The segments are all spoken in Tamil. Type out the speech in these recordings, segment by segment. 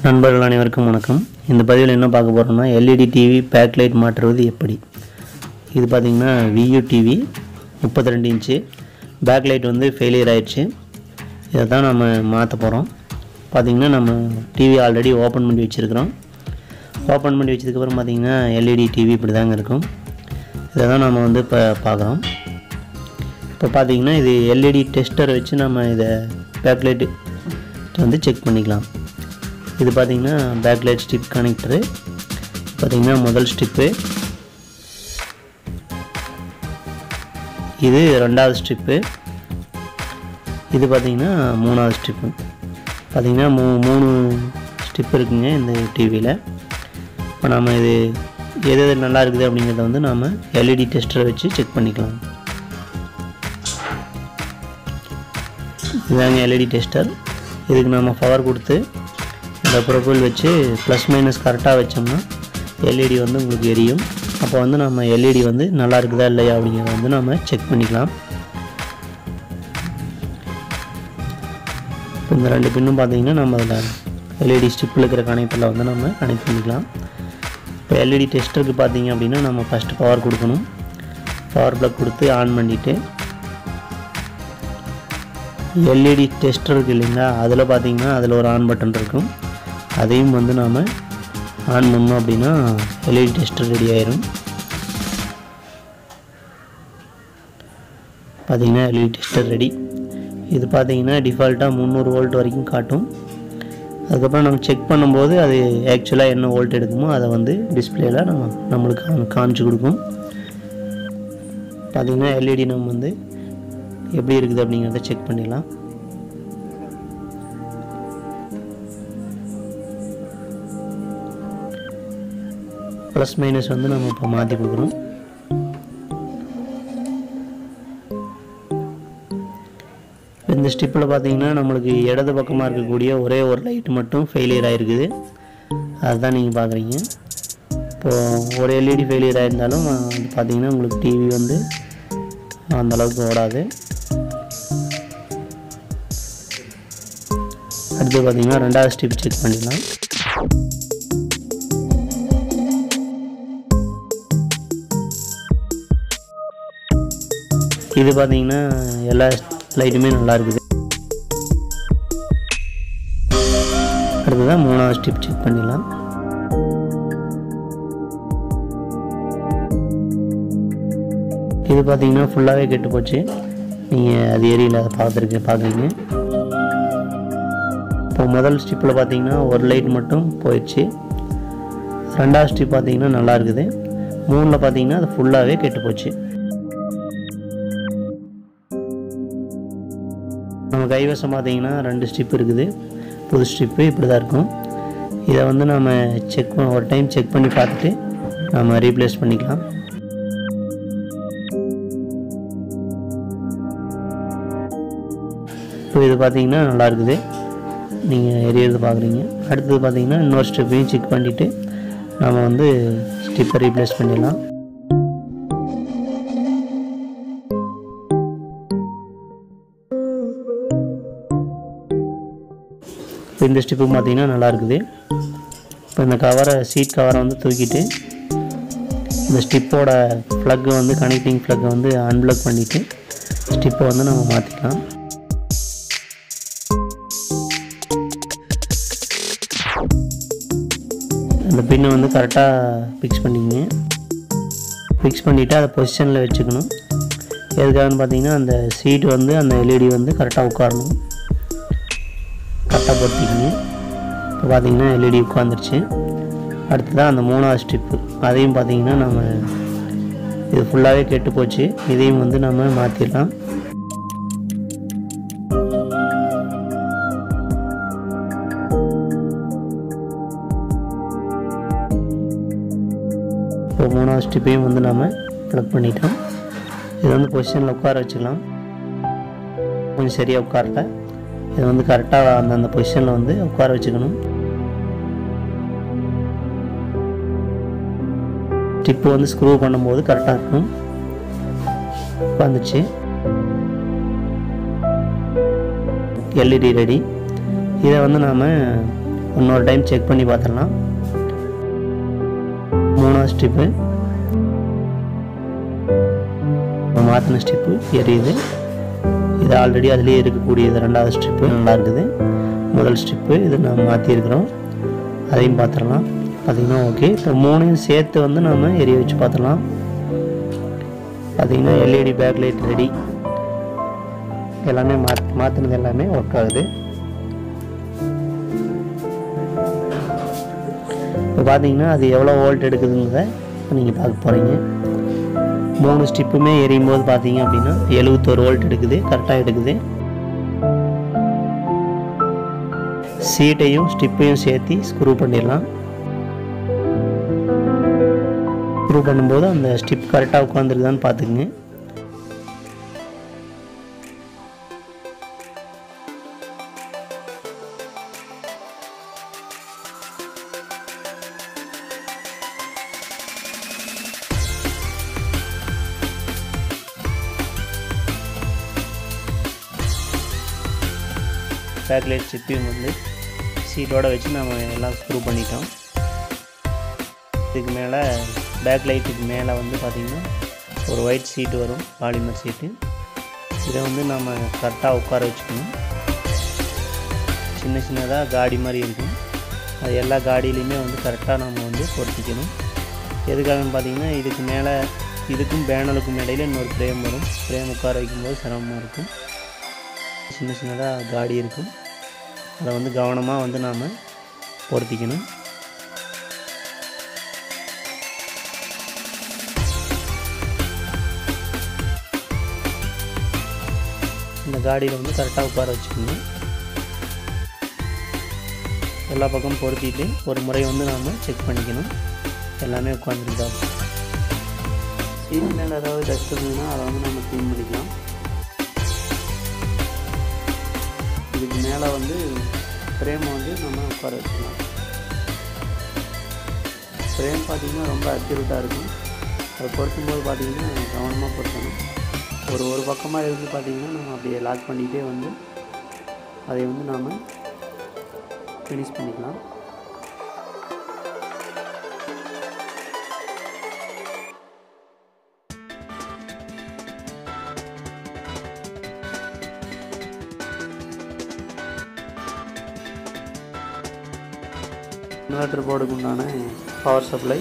நண்பர்கள் அனைவருக்கும் வணக்கம் இந்த பதிவில் என்ன பார்க்க போகிறோம்னா எல்இடி டிவி பேக்லைட் மாற்றுவது எப்படி இது பார்த்திங்கன்னா வியூ டிவி முப்பத்தி ரெண்டு இன்ச்சு பேக்லைட் வந்து ஃபெயிலியர் ஆயிடுச்சு இதை தான் நம்ம மாற்ற போகிறோம் பார்த்திங்கன்னா நம்ம டிவி ஆல்ரெடி ஓப்பன் பண்ணி வச்சுருக்கிறோம் ஓப்பன் பண்ணி வச்சதுக்கப்புறம் பார்த்திங்கன்னா எல்இடி டிவி இப்படி தாங்க இருக்கும் இதை தான் நம்ம வந்து இப்போ பார்க்குறோம் இப்போ பார்த்தீங்கன்னா இது எல்இடி டெஸ்டர் வச்சு நம்ம இதை பேக்லைட் வந்து செக் பண்ணிக்கலாம் இது பார்த்தீங்கன்னா பேக்லைட் ஸ்டிப் கனெக்டரு பார்த்தீங்கன்னா முதல் ஸ்டிப்பு இது ரெண்டாவது ஸ்ட்ரிப்பு இது பார்த்தீங்கன்னா மூணாவது ஸ்ட்ரிப்பு பார்த்தீங்கன்னா மூ மூணு ஸ்ட்ரிப் இருக்குங்க இந்த டிவியில் இப்போ நம்ம இது எது எது நல்லா இருக்குது அப்படிங்கிறத வந்து நாம் எல்இடி டெஸ்டரை வச்சு செக் பண்ணிக்கலாம் இதுதாங்க எல்இடி டெஸ்டர் இதுக்கு நம்ம பவர் கொடுத்து இந்த ப்ரொஃபைல் வச்சு ப்ளஸ் மைனஸ் கரெக்டாக வச்சோம்னா எல்இடி வந்து உங்களுக்கு எரியும் அப்போ வந்து நம்ம எல்இடி வந்து நல்லா இருக்குதா இல்லையா அப்படிங்கிறத வந்து நம்ம செக் பண்ணிக்கலாம் இப்போ இந்த ரெண்டு பின்னும் பார்த்தீங்கன்னா நம்ம அதில் எல்இடி ஸ்டிப்பில் இருக்கிற கனெக்டரில் வந்து நம்ம கனெக்ட் பண்ணிக்கலாம் இப்போ எல்இடி டெஸ்டருக்கு பார்த்தீங்க அப்படின்னா நம்ம ஃபஸ்ட்டு பவர் கொடுக்கணும் பவர் ப்ளக் கொடுத்து ஆன் பண்ணிவிட்டு எல்இடி டெஸ்டர் இருக்கு இல்லைங்களா அதில் பார்த்தீங்கன்னா அதில் ஒரு ஆன் பட்டன் இருக்கும் அதையும் வந்து நாம் ஆன் பண்ணோம் அப்படின்னா எல்இடி டெஸ்டர் ரெடி ஆயிரும் பார்த்தீங்கன்னா எல்இடி டெஸ்டர் ரெடி இது பார்த்தீங்கன்னா டிஃபால்ட்டாக முந்நூறு வோல்ட் வரைக்கும் காட்டும் அதுக்கப்புறம் நம்ம செக் பண்ணும்போது அது ஆக்சுவலாக என்ன வோல்ட் எடுக்குமோ அதை வந்து டிஸ்பிளேயில் நம்ம நம்மளுக்கு காமி- காமிச்சு கொடுக்கும் பார்த்தீங்கன்னா எல்இடி நம்ம வந்து எப்படி இருக்குது அப்படிங்கிறத செக் பண்ணிடலாம் ப்ளஸ் மைனஸ் வந்து நம்ம இப்போ மாற்றி கொடுக்குறோம் இந்த ஸ்டிப்பில் பார்த்தீங்கன்னா நம்மளுக்கு இடது பக்கமாக இருக்கக்கூடிய ஒரே ஒரு லைட் மட்டும் ஃபெயிலியர் ஆகிருக்குது அதுதான் நீங்கள் பார்க்குறீங்க இப்போது ஒரு எல்இடி ஃபெயிலியர் ஆயிருந்தாலும் அது பார்த்தீங்கன்னா உங்களுக்கு டிவி வந்து அந்த அளவுக்கு ஓடாது அடுத்து பார்த்தீங்கன்னா ரெண்டாவது ஸ்டிப் செக் பண்ணிடலாம் இது பார்த்தீங்கன்னா எல்லா லைட்டுமே நல்லா இருக்குது அடுத்ததான் மூணாவது ஸ்டிப் செக் பண்ணிடலாம் இது பார்த்தீங்கன்னா ஃபுல்லாகவே கெட்டு போச்சு நீங்கள் அது எரியல அதை பார்த்துருக்கு பார்க்குறீங்க இப்போ முதல் ஸ்டிப்பில் பார்த்தீங்கன்னா ஒரு லைட் மட்டும் போயிடுச்சு ரெண்டாவது ஸ்டிப் பார்த்தீங்கன்னா நல்லா இருக்குது மூணில் பார்த்தீங்கன்னா அது ஃபுல்லாகவே கெட்டு போச்சு நம்ம கைவசம் பார்த்தீங்கன்னா ரெண்டு ஸ்டிப் இருக்குது புது ஸ்டிப்பு இப்படி தான் இருக்கும் இதை வந்து நம்ம செக் ஒரு டைம் செக் பண்ணி பார்த்துட்டு நம்ம ரீப்ளேஸ் பண்ணிக்கலாம் இப்போ இது பார்த்தீங்கன்னா நல்லா இருக்குது நீங்கள் எரியறது பார்க்குறீங்க அடுத்தது பார்த்தீங்கன்னா இன்னொரு ஸ்டெப்பையும் செக் பண்ணிவிட்டு நம்ம வந்து ஸ்டிப்பை ரீப்ளேஸ் பண்ணிடலாம் இப்போ இந்த ஸ்டிப்பு பார்த்தீங்கன்னா நல்லா இருக்குது இப்போ இந்த கவரை சீட் கவரை வந்து தூக்கிட்டு இந்த ஸ்டிப்போட ப்ளக்கை வந்து கனெக்டிங் ப்ளக்கை வந்து அன்பிளக் பண்ணிவிட்டு ஸ்டிப்பை வந்து நம்ம மாற்றிக்கலாம் இந்த பின்னை வந்து கரெக்டாக ஃபிக்ஸ் பண்ணிக்கங்க ஃபிக்ஸ் பண்ணிவிட்டு அதை பொசிஷனில் வச்சுக்கணும் எதுக்காகன்னு பார்த்தீங்கன்னா அந்த சீட் வந்து அந்த எல்இடி வந்து கரெக்டாக உட்காரணும் கரெக்டாக பொறுத்திக்கங்க இப்போ பார்த்தீங்கன்னா எல்இடி உட்காந்துருச்சு அடுத்ததான் அந்த மூணாவது ஸ்டிப்பு அதையும் பார்த்தீங்கன்னா நம்ம இது ஃபுல்லாகவே கெட்டு போச்சு இதையும் வந்து நம்ம மாற்றிடலாம் இப்போ மூணாவது ஸ்டிப்பையும் வந்து நம்ம ப்ளக் பண்ணிட்டோம் இது வந்து பொசிஷனில் உட்கார வச்சுக்கலாம் கொஞ்சம் சரியாக உட்காரல இது வந்து கரெக்டாக அந்தந்த பொசிஷனில் வந்து உட்கார வச்சுக்கணும் ஸ்டிப்பு வந்து ஸ்க்ரூ பண்ணும்போது கரெக்டாக இருக்கும் உட்காந்துச்சு எல்இடி ரெடி இதை வந்து நாம் இன்னொரு டைம் செக் பண்ணி பார்த்துடலாம் மூணாவது ஸ்டிப்பு மாற்றின ஸ்டிப்பு எரியுது இது ஆல்ரெடி அதுலேயே இருக்கக்கூடியது ரெண்டாவது ஸ்ட்ரிப்பு நல்லா இருக்குது முதல் ஸ்ட்ரிப்பு இது நம்ம மாற்றிருக்கிறோம் அதையும் பார்த்துடலாம் பார்த்திங்கன்னா ஓகே இப்போ மூணையும் சேர்த்து வந்து நம்ம எரிய வச்சு பார்த்துடலாம் பார்த்திங்கன்னா எல்இடி பேக் லைட் ரெடி எல்லாமே மா மாற்றினது எல்லாமே ஒர்க் ஆகுது இப்போ பார்த்தீங்கன்னா அது எவ்வளோ வோல்ட் எடுக்குதுங்கிறத நீங்கள் பார்க்க போகிறீங்க மூணு ஸ்டிப்புமே எரியும் போது பார்த்தீங்க அப்படின்னா எழுபத்தோரு வோல்ட் எடுக்குது கரெக்டாக எடுக்குது சீட்டையும் ஸ்டிப்பையும் சேர்த்து ஸ்க்ரூ பண்ணிடலாம் ஸ்க்ரூ பண்ணும்போது அந்த ஸ்டிப் கரெக்டாக உட்காந்துருக்குதான்னு பார்த்துக்குங்க பேக்லைட் சிப்பையும் வந்து சீட்டோட வச்சு நம்ம எல்லாம் ஸ்க்ரூ பண்ணிட்டோம் இதுக்கு மேலே பேக் லைட்டுக்கு மேலே வந்து பார்த்திங்கன்னா ஒரு ஒயிட் சீட்டு வரும் பாலிமர் சீட்டு இதை வந்து நம்ம கரெக்டாக உட்கார வச்சுக்கணும் சின்ன சின்னதாக காடி மாதிரி இருக்கும் அது எல்லா காடியிலையுமே வந்து கரெக்டாக நம்ம வந்து பொருத்திக்கணும் எதுக்காகன்னு பார்த்தீங்கன்னா இதுக்கு மேலே இதுக்கும் பேனலுக்கும் இடையில இன்னொரு ஃப்ரேம் வரும் ஃப்ரேம் உட்கார வைக்கும்போது சிரமமாக இருக்கும் சின்ன சின்னதாக காடி இருக்கும் அதை வந்து கவனமாக வந்து நாம் பொருத்திக்கணும் இந்த காடியில் வந்து கரெக்டாக உட்கார வச்சுக்கணும் எல்லா பக்கமும் பொருத்திட்டு ஒரு முறை வந்து நாம் செக் பண்ணிக்கணும் எல்லாமே உட்காந்துருந்தா சீட் மேலே ஏதாவது டஸ்ட் இருந்ததுன்னா அதை வந்து நம்ம க்ளீன் பண்ணிக்கலாம் இதுக்கு மேலே வந்து ஃப்ரேமை வந்து நம்ம உட்கார வச்சுக்கலாம் ஃப்ரேம் பார்த்திங்கன்னா ரொம்ப அக்யூரேட்டாக இருக்கும் அதை பொருத்தும் போது பார்த்திங்கன்னா கவனமாக பொருத்தணும் ஒரு ஒரு பக்கமாக இருந்து பார்த்திங்கன்னா நம்ம அப்படியே லாக் பண்ணிகிட்டே வந்து அதை வந்து நாம் ஃபினிஷ் பண்ணிக்கலாம் இன்வெர்டர் போர்டுக்கு உண்டான பவர் சப்ளை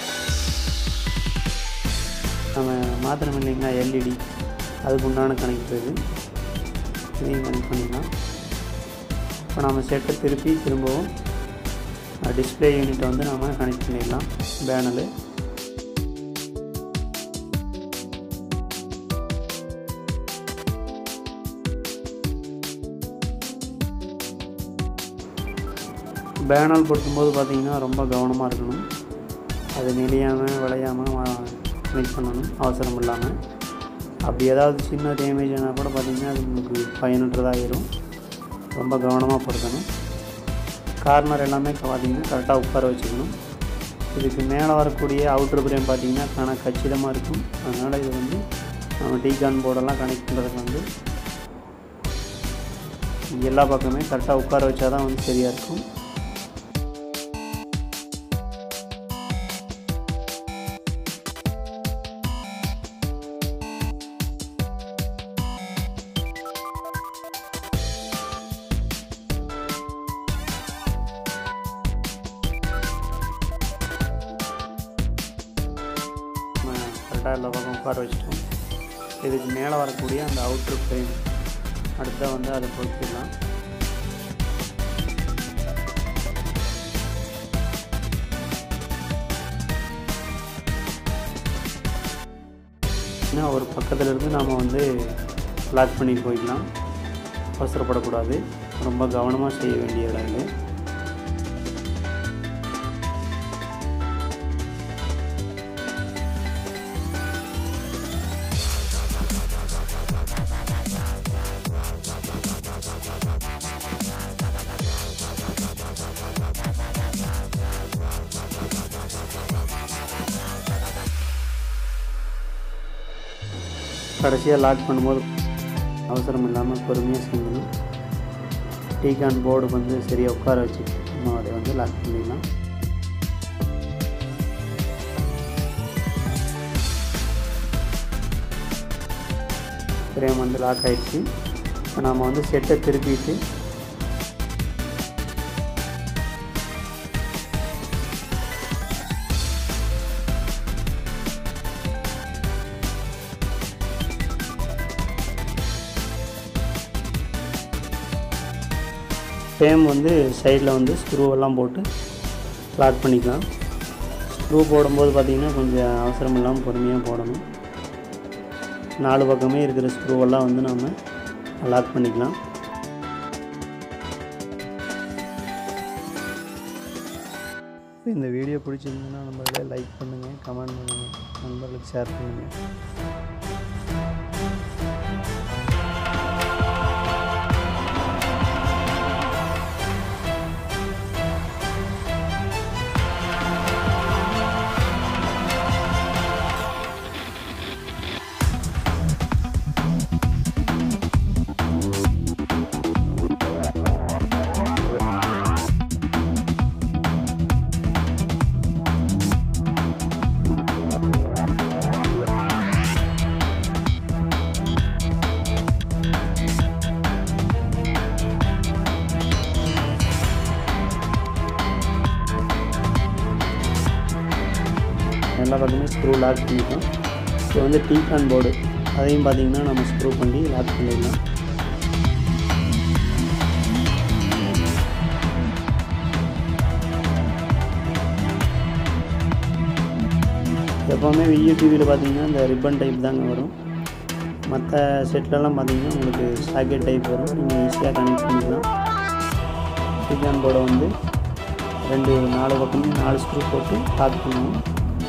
நம்ம மாத்திரம் இல்லைங்களா எல்இடி அதுக்கு உண்டான கனெக்ட் இது இதையும் கனெக்ட் பண்ணிக்கலாம் இப்போ நம்ம செட்டை திருப்பி திரும்பவும் டிஸ்பிளே யூனிட்டை வந்து நாம் கனெக்ட் பண்ணிடலாம் பேனலு பேனல் பொருத்தும்போது பார்த்திங்கன்னா ரொம்ப கவனமாக இருக்கணும் அது நெளியாமல் விளையாமல் கனெக்ட் பண்ணணும் அவசரம் இல்லாமல் அப்படி ஏதாவது சின்ன டேமேஜ் ஆனால் கூட பார்த்திங்கன்னா அது உங்களுக்கு பயனற்றதாகிடும் ரொம்ப கவனமாக பொருத்தணும் கார்னர் எல்லாமே பார்த்திங்கன்னா கரெக்டாக உட்கார வச்சுக்கணும் இதுக்கு மேலே வரக்கூடிய அவுட்ரு பிரேம் பார்த்திங்கன்னா கண கச்சிதமாக இருக்கும் அதனால் இது வந்து நம்ம டீகான் போர்டெல்லாம் கனெக்ட் பண்ணுறதுக்கு வந்து எல்லா பக்கமே கரெக்டாக உட்கார வச்சா தான் வந்து சரியாக இருக்கும் கரெக்டாக எல்லா பக்கம் உட்கார வச்சிட்டோம் இதுக்கு மேலே வரக்கூடிய அந்த அவுட்ரு ஃப்ரேம் அடுத்த வந்து அதை பொறுத்திடலாம் இன்னும் ஒரு பக்கத்தில் இருந்து நாம் வந்து லாக் பண்ணி போய்க்கலாம் அவசரப்படக்கூடாது ரொம்ப கவனமாக செய்ய வேண்டிய இடம் இது கடைசியாக லாக் பண்ணும்போது அவசரம் இல்லாமல் பொறுமையாக செய்யணும் டீகான் போர்டுக்கு வந்து சரியாக உட்கார வச்சு நம்ம அதை வந்து லாக் பண்ணிடலாம் ஃப்ரேம் வந்து லாக் ஆயிடுச்சு இப்போ நம்ம வந்து செட்டை திருப்பிட்டு ஃப்ரேம் வந்து சைடில் வந்து ஸ்க்ரூவெல்லாம் போட்டு லாக் பண்ணிக்கலாம் ஸ்க்ரூ போடும்போது பார்த்திங்கன்னா கொஞ்சம் அவசரம் இல்லாமல் பொறுமையாக போடணும் நாலு பக்கமே இருக்கிற ஸ்க்ரூவெல்லாம் வந்து நம்ம லாக் பண்ணிக்கலாம் இந்த வீடியோ பிடிச்சிருந்ததுன்னா நம்மளே லைக் பண்ணுங்கள் கமெண்ட் பண்ணுங்கள் நண்பர்களுக்கு ஷேர் பண்ணுங்கள் எல்லா பக்கமே ஸ்க்ரூ லாக் பண்ணிட்டோம் இது வந்து டீகான் போர்டு அதையும் பார்த்திங்கன்னா நம்ம ஸ்க்ரூ பண்ணி லாக் பண்ணிடலாம் எப்போவுமே வியூ டிவியில் பார்த்தீங்கன்னா இந்த ரிப்பன் டைப் தாங்க வரும் மற்ற செட்லலாம் பார்த்தீங்கன்னா உங்களுக்கு சாக்கெட் டைப் வரும் நீங்கள் ஈஸியாக கனெக்ட் பண்ணிக்கலாம் டீகான் போர்டை வந்து ரெண்டு நாலு பக்கமே நாலு ஸ்க்ரூ போட்டு லாக் பண்ணுவோம்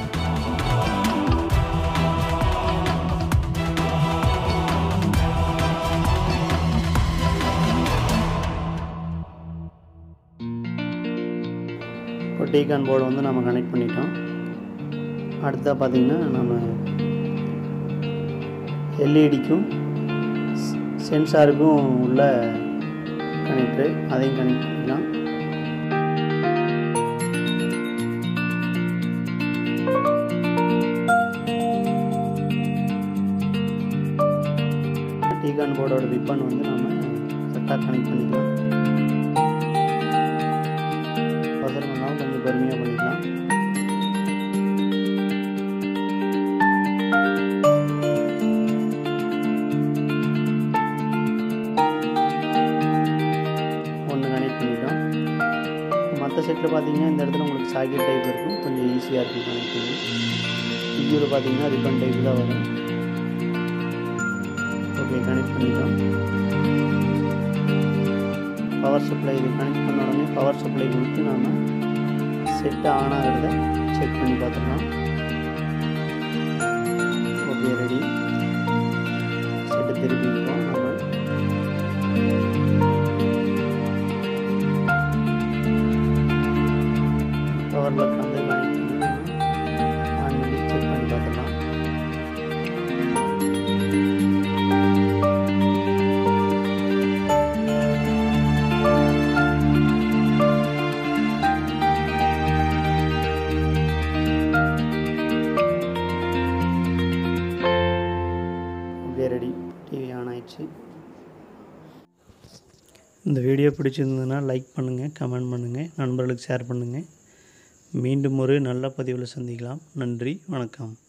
இப்போ டீகான் போர்டு வந்து நம்ம கனெக்ட் பண்ணிட்டோம் அடுத்ததாக பார்த்தீங்கன்னா நம்ம எல்இடிக்கும் சென்சாருக்கும் உள்ள கனெக்டரு அதையும் கனெக்ட் பண்ணிக்கலாம் டீகான் போர்டோட ரிப்பன் வந்து நம்ம கரெக்டாக கனெக்ட் பண்ணிக்கலாம் அவசரம் இல்லாமல் கொஞ்சம் பொறுமையாக பண்ணிக்கலாம் ஒன்று கனெக்ட் பண்ணிட்டோம் மற்ற செட்டில் பார்த்தீங்கன்னா இந்த இடத்துல உங்களுக்கு சாக்கெட் டைப் இருக்கும் கொஞ்சம் ஈஸியாக இருக்கும் கனெக்ட் பண்ணி இதில் பார்த்தீங்கன்னா ரிப்பன் டைப் தான் வரும் ஓகே கனெக்ட் பண்ணிட்டோம் பவர் சப்ளை இது கனெக்ட் பண்ண உடனே பவர் சப்ளை கொடுத்து நாம் செட்டு ஆன் ஆகிறத செக் பண்ணி பார்த்துக்கலாம் ஓகே ரெடி செட்டு திருப்பிக்கிறோம் நம்ம பவர் லக் வந்து கனெக்ட் பண்ணி ஆன் பண்ணி செக் பண்ணி பார்த்துக்கலாம் ஓகே ரெடி டிவி ஆன் ஆயிடுச்சு இந்த வீடியோ பிடிச்சிருந்ததுன்னா லைக் பண்ணுங்கள் கமெண்ட் பண்ணுங்கள் நண்பர்களுக்கு ஷேர் பண்ணுங்கள் மீண்டும் ஒரு நல்ல பதிவில் சந்திக்கலாம் நன்றி வணக்கம்